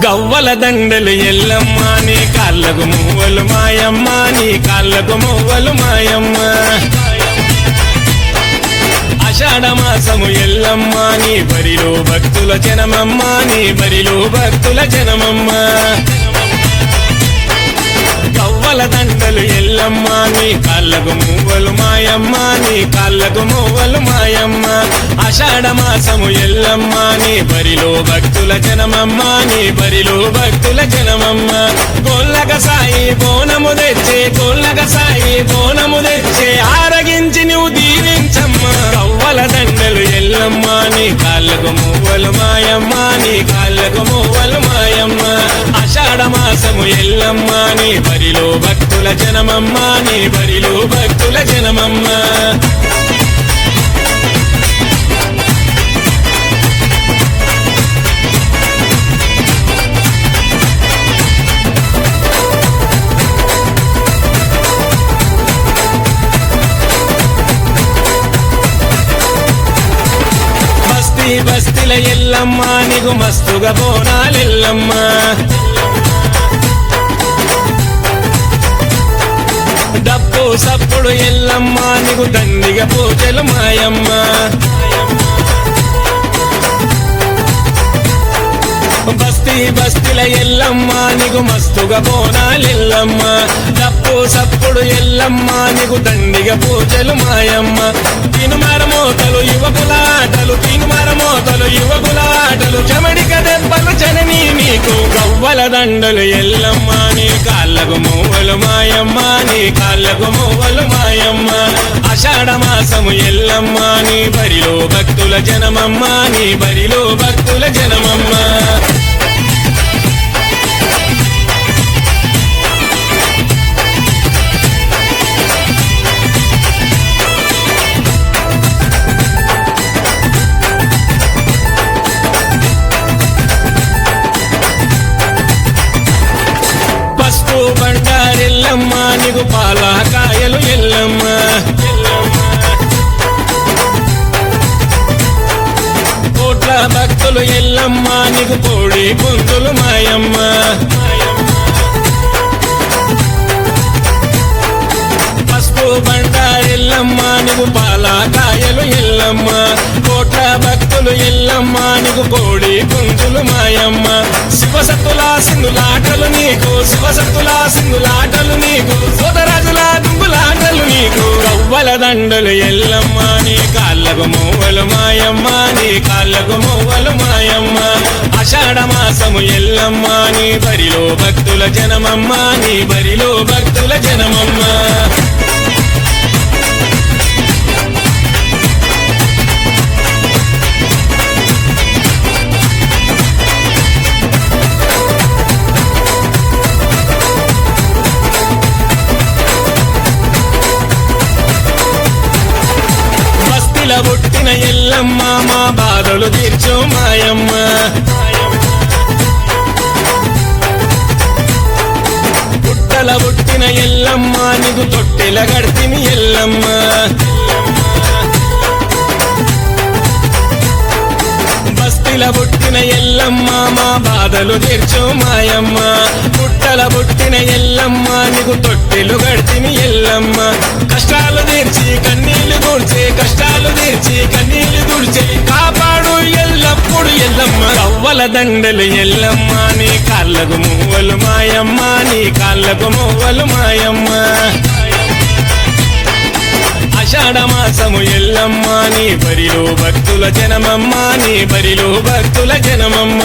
గవ్వల దండలు ఎల్లమ్మ నీ కాళ్ళకు మువ్వలు మాయమ్మ నీ కాళ్ళకు మువ్వలు మాయమ్మ ఆషాఢ మాసము ఎల్లమ్మ నీ బరిలో భక్తుల జనమమ్మ నీ బరిలో భక్తుల జనమమ్మ గవ్వల దండలు ఎల్లమ్మ నీ కాళ్ళకు మువ్వలు మాయమ్మ నీ కాళ్ళకు మువ్వలు మాయమ్మ ఆషాఢ మాసము ఎల్లమ్మ నీ బరిలో భక్తుల జనమమ్మ నీ బరిలో భక్తుల జనమమ్మ గోల్లక సాయి బోనము తెచ్చే గోల్లక సాయి బోనము తెచ్చే ఆరగించి నువ్వు దీవించమ్మ గవ్వల దండలు ఎల్లమ్మ నీ కాళ్ళకు మువ్వలు మాయమ్మ నీ కాళ్ళకు మువ్వలు మాయమ్మ ఆషాఢ మాసము ఎల్లమ్మ నీ బరిలో భక్తుల జనమమ్మ నీ బరిలో భక్తుల జనమమ్మ బస్తీ బస్తీల ఎల్లమ్మ నీకు మస్తుగా బోనాలెల్లమ్మ డప్పు సప్పుడు ఎల్లమ్మ నీకు దండిగా పూజలు మాయమ్మ బస్తీ బస్తీల ఎల్లమ్మ నీకు మస్తుగా బోనాలెల్లమ్మ డప్పు సప్పుడు ఎల్లమ్మ నీకు దండిగా పూజలు మాయమ్మ తినుమర మోతలు యువకుల ఆటలు తినుమర మోతలు యువకుల ఆటలు చెమడిక దెబ్బలు జనని నీకు గవ్వల దండలు ఎల్లమ్మ నీ కాళ్ళకు మూవలు మాయమ్మ నీ కాళ్ళకు మూవలు మాయమ్మ ఆషాఢ మాసము ఎల్లమ్మ నీ బరిలో భక్తుల జనమమ్మ నీ బరిలో భక్తుల జనమమ్మ పసుపు బండారెల్లమ్మ నీకు పాల కాయలు ఎల్లమ్మ కోట్ల భక్తులు ఎల్లమ్మ నీకు కోడి పుంతులు మాయమ్మ పసుపు బండారెల్లమ్మ నీకు పాల కాయలు ఎల్లమ్మ కోట్ల భక్తులు ఎల్లమ్మ నీకు కోడి పుంతులు మాయమ్మ శివసత్తుల సింధులాటలు నీకు శివసత్తుల సింధులాటలు నీకు సోదరాజుల దుంగులాటలు నీకు రవ్వల దండలు ఎల్లమ్మ నీ కాళ్ళకు మూవలు మాయమ్మ నీ కాళ్ళకు మూవలు మాయమ్మ ఆషాఢ మాసము ఎల్లమ్మ నీ బరిలో భక్తుల జనమమ్మ నీ బరిలో భక్తుల జనమమ్మ బస్తిల పుట్టిన ఎల్లమ్మ మా బాధలు తీర్చు మాయమ్మ పుట్టల పుట్టిన ఎల్లమ్మ నీకు తొట్టెల గడితిని ఎల్లమ్మ బస్తిల పుట్టిన ఎల్లమ్మ మా బాధలు తీర్చు మాయమ్మ పుట్టల పుట్టిన ఎల్లమ్మ నీకు తొట్టెలు గడితిని ఎల్లమ్మ కష్టాలు తీర్చి కన్నీళ్లు దూడ్చే కష్టాలు తీర్చి కన్నీళ్లు దూడ్చే కాపాడు ఎల్లప్పుడు ఎల్లమ్మ రవ్వల దండలు ఎల్లమ్మ నీ కాళ్ళకు మువ్వలు మాయమ్మ నీ కాళ్ళకు మువ్వలు మాయమ్మ ఆషాఢ మాసము ఎల్లమ్మ నీ బరిలో భక్తుల జనమమ్మ నీ బరిలో భక్తుల జనమమ్మ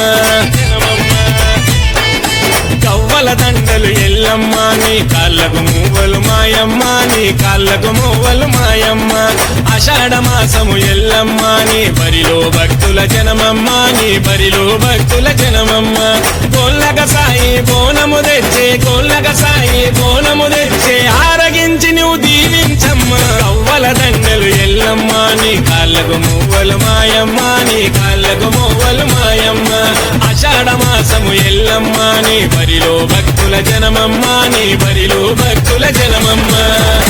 కవ్వల దండలు ఎల్లమ్మ నీ కాళ్ళకు మువ్వలు మాయమ్మ నీ కాళ్ళకు మువ్వలు మాయమ్మ ఆషాఢ మాసము ఎల్లమ్మ నీ బరిలో భక్తుల జనమమ్మ నీ బరిలో భక్తుల జనమమ్మ గోల్లక సాయి బోనము తెచ్చే గోల్లక సాయి బోనము తెచ్చే ఆరగించి నువ్వు దీవించమ్మ కవ్వల దండలు ఎల్లమ్మ నీ కాళ్ళకు మువ్వలు మాయమ్మ నీ కాళ్ళకు మువ్వలు మాయమ్మ ఆషాఢ మాసము ఎల్లమ్మ నీ బరిలో భక్తుల జనమమ్మ నీ బరిలో భక్తుల జనమమ్మ